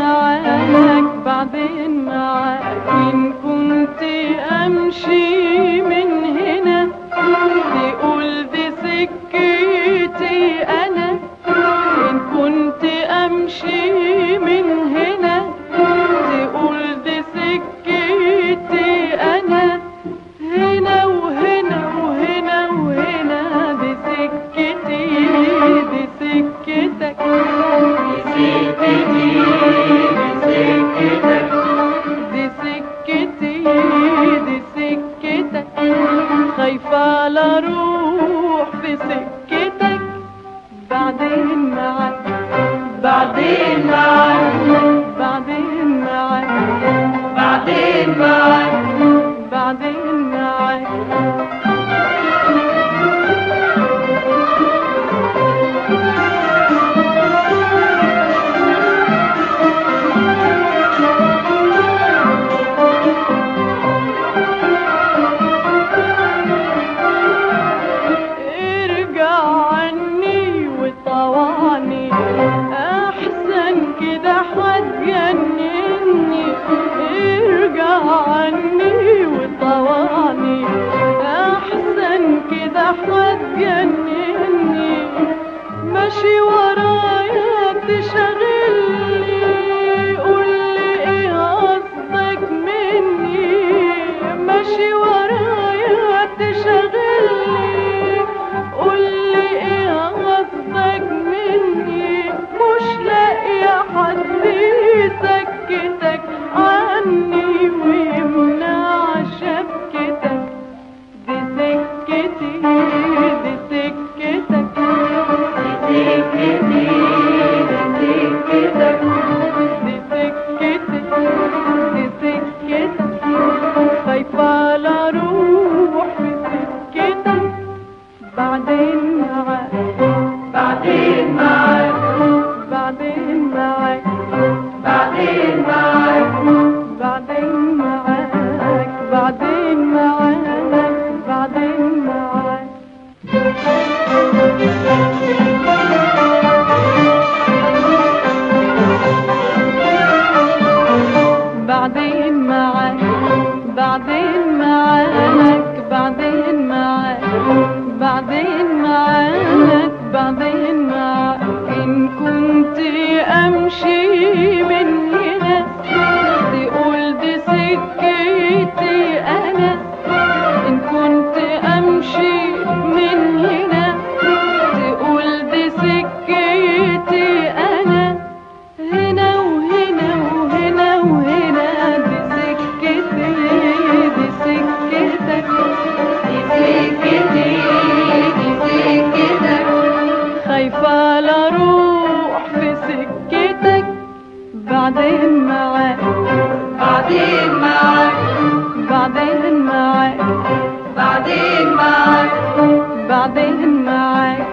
معاك بعدين معاك إن كنت أمشي من هنا تقول دي سكتي أنا إن كنت أمشي من هنا تقول دي سكتي أنا هنا وهنا وهنا وهنا دي سكتي دي سكتك دي سكتي دي سكتك خايفة لا اروح في سكتك بعدين معاك بعدين معاك بعدين معاك بعدين معاك بعدين معاك ارجع عني وطوعني احسن كده هتجنني ارجع عني وطوعني احسن كده هتجنني ماشي ورايا تشغلني قولي ايه قصدك مني ماشي ورايا تشغلني قولي ايه قصدك مني مش لاقية حد يسكتك عني ويمنع شبكتك دي سكتي دي سكتك دي سكتي دي سكتك دي سكتي دي سكتك خايفة لا اروح في سكتك بعدين معاك بعدين معاك بعدين معاك بعدين معاك بعدين معاك بعدين معاك بعدين معاك بعدين معاك بعدين معاك بعدين معاك بعدين معاك بعدين معاك إن كنت أمشي من هنا تقول دي سكتي أنا إن كنت أمشي من هنا تقول دي سكتي أنا هنا وهنا وهنا وهنا دي سكتي دي سكتك دي سكتي دي سكتك خايفة لا اروح في سكتك بعدين معاك بعدين معاك بعدين معاك بعدين معاك بعدين معاك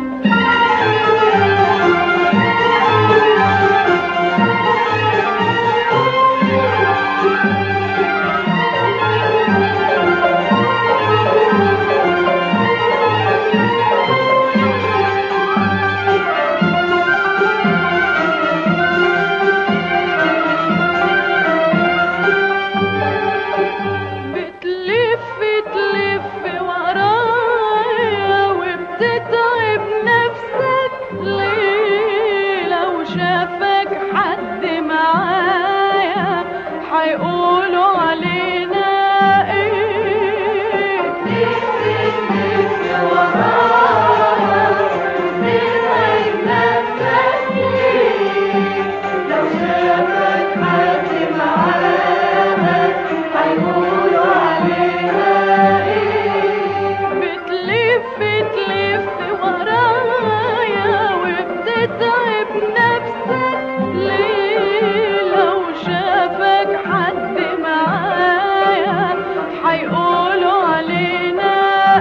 بتلف تلف ورايا وبتتعب نفسك ليه لو شافك حد معايا هيقولوا علينا ايه تلف ورايا وبتتعب نفسك ليه لو شافك حد معايا هيقولوا علينا ايه بتلف تلف ورايا وبتتعب نفسك ليه لو شافك حد معايا هيقولوا علينا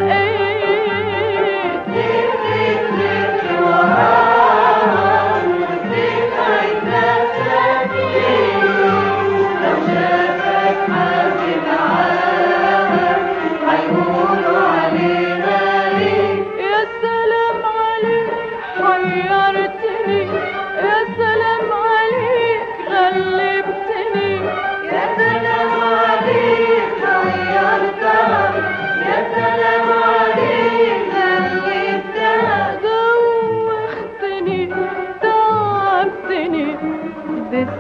ايه تلف تلف ورايا وبتتعب نفسك ليه لو شافك حد معايا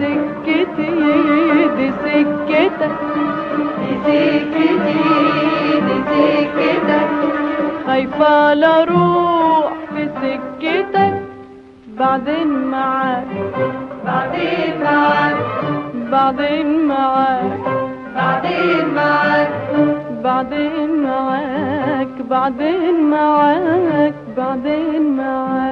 سكتي دي سكتك دي سكتي دي سكتك خايفة لا اروح في سكتك بعدين معاك بعدين معاك بعدين معاك بعدين معاك بعدين معاك بعدين معاك بعدين معاك